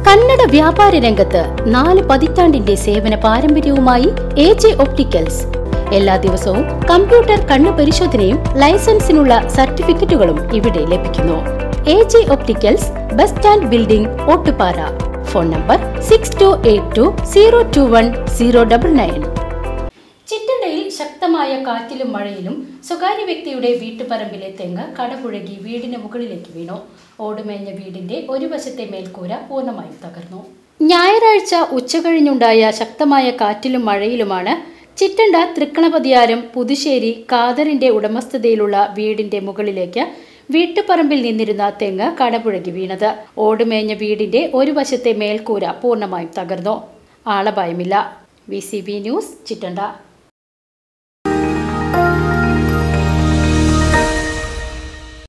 കന്നഡ വ്യാപാര രംഗത്ത് നാല് പതിറ്റാണ്ടിന്റെ സേവന പാരമ്പര്യവുമായി എ ജെ ഒപ്റ്റിക്കൽസ് എല്ലാ ദിവസവും കമ്പ്യൂട്ടർ കണ്ണു പരിശോധനയും ലൈസൻസിനുള്ള സർട്ടിഫിക്കറ്റുകളും ഇവിടെ ലഭിക്കുന്നു A J opticals bus stand building Ottupara phone number six two eight two zero two one zero double nine ചിറ്റണ്ടയിൽ ശക്തമായ കാറ്റിലും മഴയിലും സ്വകാര്യ വ്യക്തിയുടെ വീട്ടുപറമ്പിലെ തെങ്ങ് കടപുഴകി വീടിന് മുകളിലേക്ക് വീണു ഓടുമേഞ്ഞ വീടിന്റെ ഒരു വശത്തെ മേൽക്കൂര പൂർണ്ണമായും തകർന്നു ഞായറാഴ്ച ഉച്ചകഴിഞ്ഞുണ്ടായ ശക്തമായ കാറ്റിലും മഴയിലുമാണ് ചിറ്റണ്ട തൃക്കണപതിയാരം പുതുശ്ശേരി കാതറിന്റെ ഉടമസ്ഥതയിലുള്ള വീടിന്റെ മുകളിലേക്ക് വീട്ടുപറമ്പിൽ നിന്നിരുന്ന തെങ്ങ് കടപുഴകി വീണത് ഓടുമേഞ്ഞ വീടിന്റെ ഒരു വശത്തെ മേൽക്കൂര പൂർണ്ണമായും തകർന്നു ആളപായമില്ല V C B news Chittanda